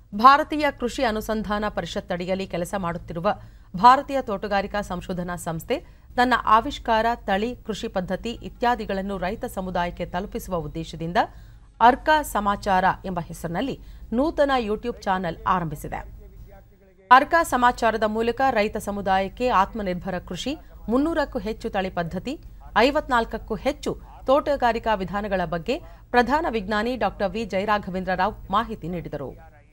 ಭಾರತೀಯ ಕೃಷಿ ಅನುಸಂಧಾನ ಪರಿಷತ್ ಅಡಿಯಲ್ಲಿ ಕೆಲಸ ಮಾಡುತ್ತಿರುವ ಭಾರತೀಯ ತೋಟಗಾರಿಕಾ ಸಂಶೋಧನಾ ಸಂಸ್ಥೆ ತನ್ನ ಆವಿಷ್ಕಾರ ತಳಿ ಕೃಷಿ ಪದ್ಧತಿ ಇತ್ಯಾದಿಗಳನ್ನು ರೈತ ಸಮುದಾಯಕ್ಕೆ ತಲುಪಿಸುವ ಉದ್ದೇಶದಿಂದ ಅರ್ಕ ಸಮಾಚಾರ ಎಂಬ ಹೆಸರಿನಲ್ಲಿ ನೂತನ ಯೂಟ್ಯೂಬ್ ಚಾನೆಲ್ ಆರಂಭಿಸಿದೆ ಅರ್ಕ ಸಮಾಚಾರದ ಮೂಲಕ ರೈತ ಸಮುದಾಯಕ್ಕೆ ಆತ್ಮನಿರ್ಭರ ಕೃಷಿ ಮುನ್ನೂರಕ್ಕೂ ಹೆಚ್ಚು ತಳಿ ಪದ್ಧತಿ ಐವತ್ನಾಲ್ಕಕ್ಕೂ ಹೆಚ್ಚು ತೋಟಗಾರಿಕಾ ವಿಧಾನಗಳ ಬಗ್ಗೆ ಪ್ರಧಾನ ವಿಜ್ಞಾನಿ ಡಾಕ್ಟರ್ ವಿ ಜಯರಾಘವೇಂದ್ರ ರಾವ್ ಮಾಹಿತಿ ನೀಡಿದರು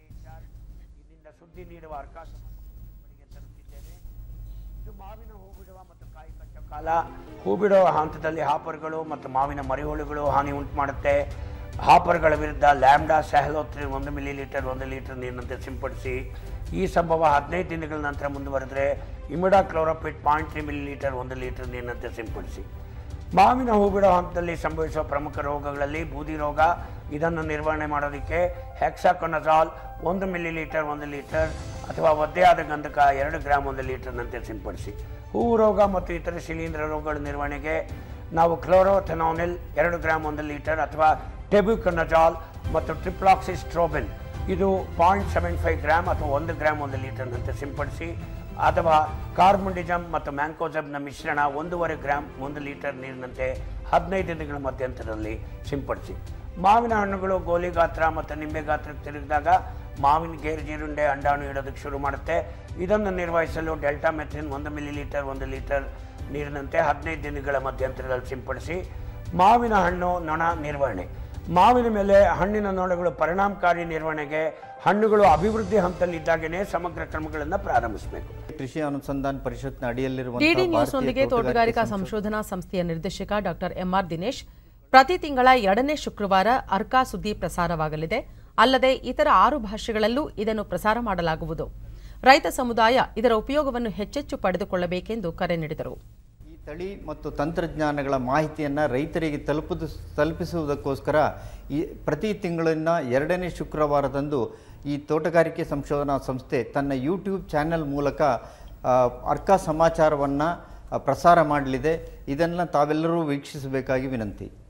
ಇಲ್ಲಿಂದ ಸುದ್ದಿ ನೀಡುವ ಅವಕಾಶ ನಿಮಗೆ ತರುತ್ತಿದ್ದೇನೆ ಇದು ಮಾವಿನ ಹೂ ಬಿಡುವ ಮತ್ತು ಕಾಯಿ ಕಚ್ಚೋ ಕಾಲ ಹೂ ಬಿಡುವ ಹಂತದಲ್ಲಿ ಹಾಪರ್ಗಳು ಮತ್ತು ಮಾವಿನ ಮರಿಹುಳುಗಳು ಹಾನಿ ಉಂಟು ಮಾಡುತ್ತೆ ಹಾಪರ್ಗಳ ವಿರುದ್ಧ ಲ್ಯಾಂಬ್ಡಾ ಸ್ಯಾಹಲೋತ್ರಿ ಒಂದು ಮಿಲಿ ಲೀಟರ್ ಒಂದು ಲೀಟರ್ ನೀರಿನಂತೆ ಸಿಂಪಡಿಸಿ ಈ ಸಂಭವ ಹದಿನೈದು ದಿನಗಳ ನಂತರ ಮುಂದುವರೆದರೆ imidacloprid point three millilitre ಒಂದು ಲೀಟರ್ ನೀರಿನಂತೆ ಸಿಂಪಡಿಸಿ ಮಾವಿನ ಹೂ ಬಿಡೋ ಹಂತದಲ್ಲಿ ಸಂಭವಿಸುವ ಪ್ರಮುಖ ರೋಗಗಳಲ್ಲಿ ಬೂದಿ ರೋಗ ಇದನ್ನು ನಿರ್ವಹಣೆ ಮಾಡೋದಕ್ಕೆ ಹೆಕ್ಸಾಕೊನಜಾಲ್ ಒಂದು ಮಿಲಿ ಲೀಟರ್ ಒಂದು ಲೀಟರ್ ಅಥವಾ ಒದ್ದೆಯಾದ ಗಂಧಕ ಎರಡು ಗ್ರಾಮ್ ಒಂದು ಲೀಟರ್ನಂತೆ ಸಿಂಪಡಿಸಿ ಹೂವು ರೋಗ ಮತ್ತು ಇತರ ಶಿಲೀಂಧ್ರ ರೋಗಗಳ ನಿರ್ವಹಣೆಗೆ ನಾವು ಕ್ಲೋರೋಥೆನಾನಿಲ್ ಎರಡು ಗ್ರಾಮ್ ಒಂದು ಲೀಟರ್ ಅಥವಾ ಟೆಬ್ಯುಕೊನಜಾಲ್ ಮತ್ತು ಟ್ರಿಪ್ಲಾಕ್ಸಿಸ್ಟ್ರೋಬಿನ್ ಇದು ಪಾಯಿಂಟ್ ಸೆವೆನ್ ಫೈವ್ ಗ್ರಾಮ್ ಅಥವಾ ಒಂದು ಗ್ರಾಮ್ ಒಂದು ಲೀಟರ್ನಂತೆ ಸಿಂಪಡಿಸಿ ಅಥವಾ ಕಾರ್ಬನ್ಡಿಜಮ್ ಮತ್ತು ಮ್ಯಾಂಕೋಜಬ್ನ ಮಿಶ್ರಣ ಒಂದೂವರೆ ಗ್ರಾಮ್ ಒಂದು ಲೀಟರ್ ನೀರಿನಂತೆ ಹದಿನೈದು ದಿನಗಳ ಮಧ್ಯಂತರದಲ್ಲಿ ಸಿಂಪಡಿಸಿ ಮಾವಿನ ಹಣ್ಣುಗಳು ಗೋಲಿ ಗಾತ್ರ ಮತ್ತು ನಿಂಬೆ ಗಾತ್ರಕ್ಕೆ ತಿರುಗಿದಾಗ ಮಾವಿನ ಗೇರು ಜೀರುಂಡೆ ಅಂಡಾಣು ಇಡೋದಕ್ಕೆ ಶುರು ಮಾಡುತ್ತೆ ಇದನ್ನು ನಿರ್ವಹಿಸಲು ಡೆಲ್ಟಾ ಮೆಥಿನ್ ಒಂದು ಮಿಲಿ ಲೀಟರ್ ಒಂದು ಲೀಟರ್ ನೀರಿನಂತೆ ಹದಿನೈದು ದಿನಗಳ ಮಧ್ಯಂತರದಲ್ಲಿ ಸಿಂಪಡಿಸಿ ಮಾವಿನ ಹಣ್ಣು ನೊಣ ನಿರ್ವಹಣೆ ಮಾವಿನ ಮೇಲೆ ಹಣ್ಣಿನ ನೊಣಗಳು ಪರಿಣಾಮಕಾರಿ ನಿರ್ವಹಣೆಗೆ ಹಣ್ಣುಗಳು ಅಭಿವೃದ್ಧಿ ಹಂತದಲ್ಲಿದ್ದಾಗಲೇ ಸಮಗ್ರ ಕ್ರಮಗಳನ್ನು ಪ್ರಾರಂಭಿಸಬೇಕು ಕೃಷಿ ಅನುಸಂಧಾನ ಪರಿಷತ್ನ ಅಡಿಯಲ್ಲಿರುವಂತಹ ಡಿಡಿ ಭಾರತೀಯ ನ್ಯೂಸ್ನೊಂದಿಗೆ ತೋಟಗಾರಿಕಾ ಸಂಶೋಧನಾ ಸಂಸ್ಥೆಯ ನಿರ್ದೇಶಕ ಡಾಕ್ಟರ್ ಎಂಆರ್ ದಿನೇಶ್ ಪ್ರತಿ ತಿಂಗಳ ಎರಡನೇ ಶುಕ್ರವಾರ ಅರ್ಕಾ ಸುದ್ದಿ ಪ್ರಸಾರವಾಗಲಿದೆ ಅಲ್ಲದೆ ಇತರ ಆರು ಭಾಷೆಗಳಲ್ಲೂ ಇದನ್ನು ಪ್ರಸಾರ ಮಾಡಲಾಗುವುದು ರೈತ ಸಮುದಾಯ ಇದರ ಉಪಯೋಗವನ್ನು ಹೆಚ್ಚೆಚ್ಚು ಪಡೆದುಕೊಳ್ಳಬೇಕೆಂದು ಕರೆ ನೀಡಿದರು ಈ ತಳಿ ಮತ್ತು ತಂತ್ರಜ್ಞಾನಗಳ ಮಾಹಿತಿಯನ್ನು ರೈತರಿಗೆ ತಲುಪುದು ತಲುಪಿಸುವುದಕ್ಕೋಸ್ಕರ ಈ ಪ್ರತಿ ತಿಂಗಳಿನ ಎರಡನೇ ಶುಕ್ರವಾರದಂದು ಈ ತೋಟಗಾರಿಕೆ ಸಂಶೋಧನಾ ಸಂಸ್ಥೆ ತನ್ನ ಯೂಟ್ಯೂಬ್ ಚಾನೆಲ್ ಮೂಲಕ ಆ, ಅರ್ಕ ಸಮಾಚಾರವನ್ನು ಪ್ರಸಾರ ಮಾಡಲಿದೆ ಇದನ್ನು ತಾವೆಲ್ಲರೂ ವೀಕ್ಷಿಸಬೇಕಾಗಿ ವಿನಂತಿ